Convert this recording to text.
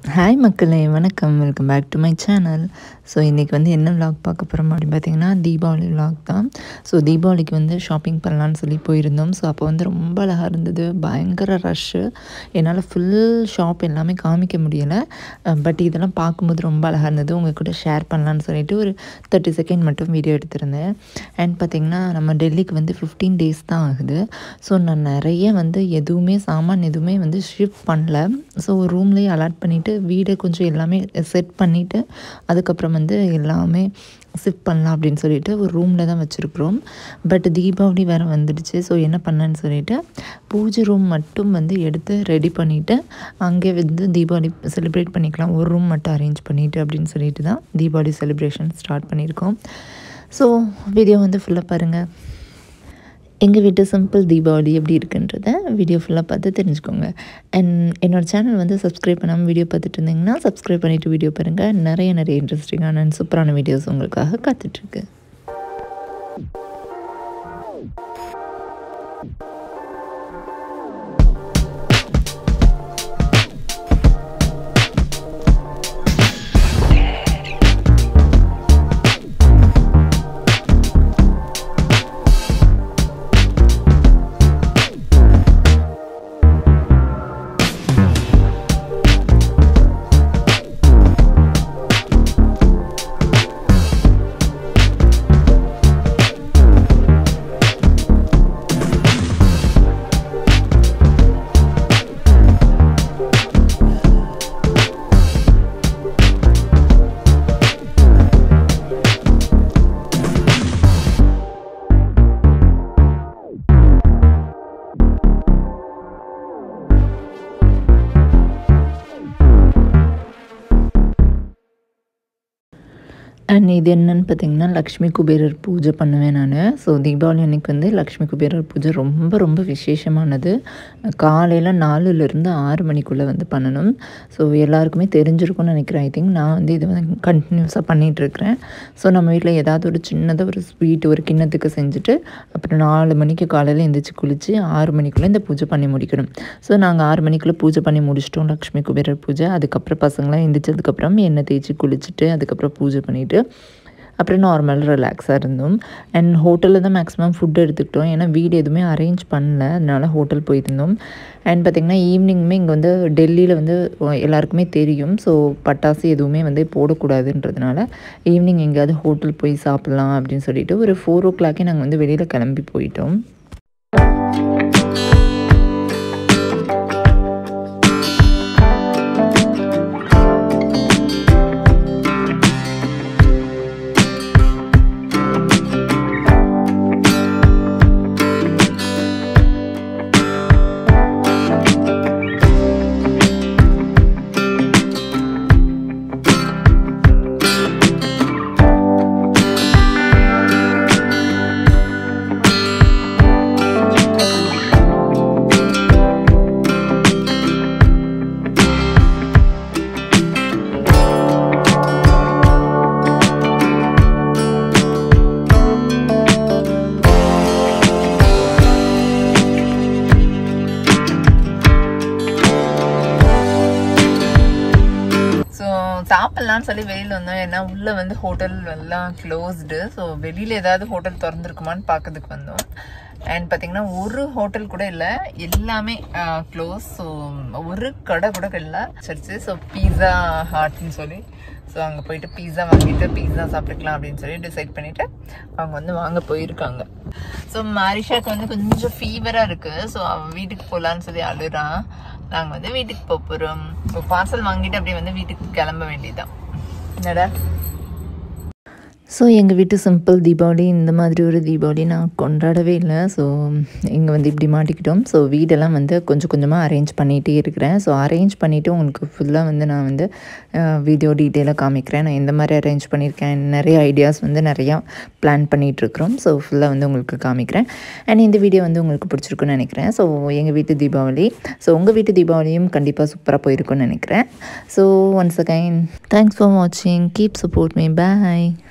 hi மக்களே வணக்கம் welcome back to my channel so இன்றைக்கி வந்து என்ன vlog பார்க்க போகிறோம் அப்படின்னு பார்த்தீங்கன்னா தீபாவளி vlog தான் ஸோ தீபாவளிக்கு வந்து ஷாப்பிங் பண்ணலான்னு சொல்லி போயிருந்தோம் ஸோ அப்போ வந்து ரொம்ப அழகாக இருந்தது பயங்கர ரஷ்ஷு என்னால் ஃபுல் ஷாப் எல்லாமே காமிக்க முடியலை பட் இதெல்லாம் பார்க்கும்போது ரொம்ப அழகாக இருந்தது உங்கள் கூட ஷேர் பண்ணலான்னு சொல்லிட்டு ஒரு தேர்ட்டி செகண்ட் மட்டும் வீடியோ எடுத்திருந்தேன் அண்ட் பார்த்திங்கன்னா நம்ம டெல்லிக்கு வந்து ஃபிஃப்டீன் டேஸ் தான் ஆகுது ஸோ நான் நிறைய வந்து எதுவுமே சாமான் எதுவுமே வந்து ஷிஃப்ட் பண்ணல ஸோ ரூம்லேயே அலாட் பண்ணிவிட்டு வீடை கொஞ்சம் எல்லாமே செட் பண்ணிவிட்டு அதுக்கப்புறம் வந்து எல்லாமே ஷிஃப்ட் பண்ணலாம் அப்படின்னு சொல்லிட்டு ஒரு ரூமில் தான் வச்சுருக்குறோம் பட் தீபாவளி வேறு வந்துடுச்சு ஸோ என்ன பண்ணேன்னு சொல்லிட்டு பூஜை ரூம் மட்டும் வந்து எடுத்து ரெடி பண்ணிவிட்டு அங்கே வந்து தீபாவளி செலிப்ரேட் பண்ணிக்கலாம் ஒரு ரூம் மட்டும் அரேஞ்ச் பண்ணிவிட்டு அப்படின்னு சொல்லிட்டு தான் தீபாவளி செலிப்ரேஷன் ஸ்டார்ட் பண்ணியிருக்கோம் ஸோ வீடியோ வந்து ஃபுல்லாக பாருங்கள் எங்கள் வீட்டு சிம்பிள் தீபாவளி எப்படி இருக்குன்றத வீடியோ ஃபுல்லாக பார்த்து தெரிஞ்சுக்கோங்க அண்ட் என்னோடய சேனல் வந்து சப்ஸ்கிரைப் பண்ணாமல் வீடியோ பார்த்துட்டு இருந்தீங்கன்னா சப்ஸ்கிரைப் பண்ணிவிட்டு வீடியோ பாருங்கள் நிறைய நிறைய இன்ட்ரெஸ்டிங்கான அண்ட் சூப்பரான வீடியோஸ் உங்களுக்காக காத்துட்ருக்கு அண்ட் இது என்னன்னு பார்த்தீங்கன்னா லக்ஷ்மி குபேரர் பூஜை பண்ணுவேன் நான் ஸோ தீபாவளி அன்னைக்கு வந்து லக்ஷ்மி குபேரர் பூஜை ரொம்ப ரொம்ப விசேஷமானது காலையில் நாலுலேருந்து ஆறு மணிக்குள்ளே வந்து பண்ணணும் ஸோ எல்லாருக்குமே தெரிஞ்சிருக்கும்னு நினைக்கிறேன் ஐ திங்க் நான் வந்து இது வந்து கண்டினியூஸாக பண்ணிகிட்ருக்கிறேன் ஸோ நம்ம வீட்டில் ஏதாவது ஒரு சின்னதாக ஒரு ஸ்வீட் ஒரு கிண்ணத்துக்கு செஞ்சுட்டு அப்புறம் நாலு மணிக்கு காலையில் எழுந்திரிச்சு குளித்து ஆறு மணிக்குள்ளே இந்த பூஜை பண்ணி முடிக்கணும் ஸோ நாங்கள் ஆறு மணிக்குள்ளே பூஜை பண்ணி முடிச்சிட்டோம் லக்ஷ்மி குபேரர் பூஜை அதுக்கப்புறம் பசங்களாம் எந்திரிச்சதுக்கப்புறம் எண்ணெய் தேய்ச்சி குளிச்சுட்டு அதுக்கப்புறம் பூஜை பண்ணிவிட்டு அப்புறம் நார்மல் ரிலாக்ஸாக இருந்தோம் அண்ட் ஹோட்டலில் தான் மேக்ஸிமம் ஃபுட் எடுத்துக்கிட்டோம் ஏன்னா வீடு எதுவுமே அரேஞ்ச் பண்ணல அதனால ஹோட்டல் போயிருந்தோம் அண்ட் பார்த்திங்கன்னா ஈவினிங்குமே இங்கே வந்து டெல்லியில் வந்து எல்லாருக்குமே தெரியும் ஸோ பட்டாசு எதுவுமே வந்து போடக்கூடாதுன்றதுனால ஈவினிங் எங்கேயாவது ஹோட்டல் போய் சாப்பிட்லாம் அப்படின்னு சொல்லிட்டு ஒரு ஃபோர் ஓ கிளாக்கே நாங்கள் வந்து வெளியில் கிளம்பி போயிட்டோம் ஸோ சாப்பிட்லான்னு சொல்லி வெளியில் வந்தோம் ஏன்னா உள்ளே வந்து ஹோட்டல் எல்லாம் க்ளோஸ்டு ஸோ வெளியில் ஏதாவது ஹோட்டல் திறந்துருக்குமான்னு பார்க்கறதுக்கு வந்தோம் அண்ட் பார்த்தீங்கன்னா ஒரு ஹோட்டல் கூட இல்லை எல்லாமே க்ளோஸ் ஸோ ஒரு கடை கூட இல்லை சரி ஸோ பீஸா ஹாட்னு சொல்லி ஸோ அங்கே போயிட்டு பீஸா வாங்கிட்டு பீஸா சாப்பிட்டுக்கலாம் அப்படின்னு சொல்லி டிசைட் பண்ணிட்டு அவங்க வந்து வாங்க போயிருக்காங்க ஸோ மாரிஷாக்கு வந்து கொஞ்சம் ஃபீவராக இருக்குது ஸோ அவன் வீட்டுக்கு போகலான்னு சொல்லி அழுறான் நாங்கள் வந்து வீட்டுக்கு போக போகிறோம் ஸோ பார்சல் வாங்கிட்டு அப்படியே வந்து வீட்டுக்கு கிளம்ப வேண்டியதுதான் என்னடா ஸோ எங்கள் வீட்டு சிம்பிள் தீபாவளி இந்த மாதிரி ஒரு தீபாவளி நான் கொண்டாடவே இல்லை ஸோ இங்கே வந்து இப்படி மாட்டிக்கிட்டோம் ஸோ வீடெல்லாம் வந்து கொஞ்சம் கொஞ்சமாக அரேஞ்ச் பண்ணிகிட்டே இருக்கிறேன் ஸோ அரேஞ்ச் பண்ணிவிட்டு உங்களுக்கு ஃபுல்லாக வந்து நான் வந்து வீடியோ டீட்டெயிலாக காமிக்கிறேன் நான் எந்த மாதிரி அரேஞ்ச் பண்ணியிருக்கேன் நிறைய ஐடியாஸ் வந்து நிறையா பிளான் பண்ணிகிட்ருக்குறோம் ஸோ ஃபுல்லாக வந்து உங்களுக்கு காமிக்கிறேன் அண்ட் இந்த வீடியோ வந்து உங்களுக்கு பிடிச்சிருக்குன்னு நினைக்கிறேன் ஸோ எங்கள் வீட்டு தீபாவளி ஸோ உங்கள் வீட்டு தீபாவளியும் கண்டிப்பாக சூப்பராக போயிருக்குன்னு நினைக்கிறேன் so once again thanks for வாட்சிங் கீப் சப்போர்ட் மீ பாய்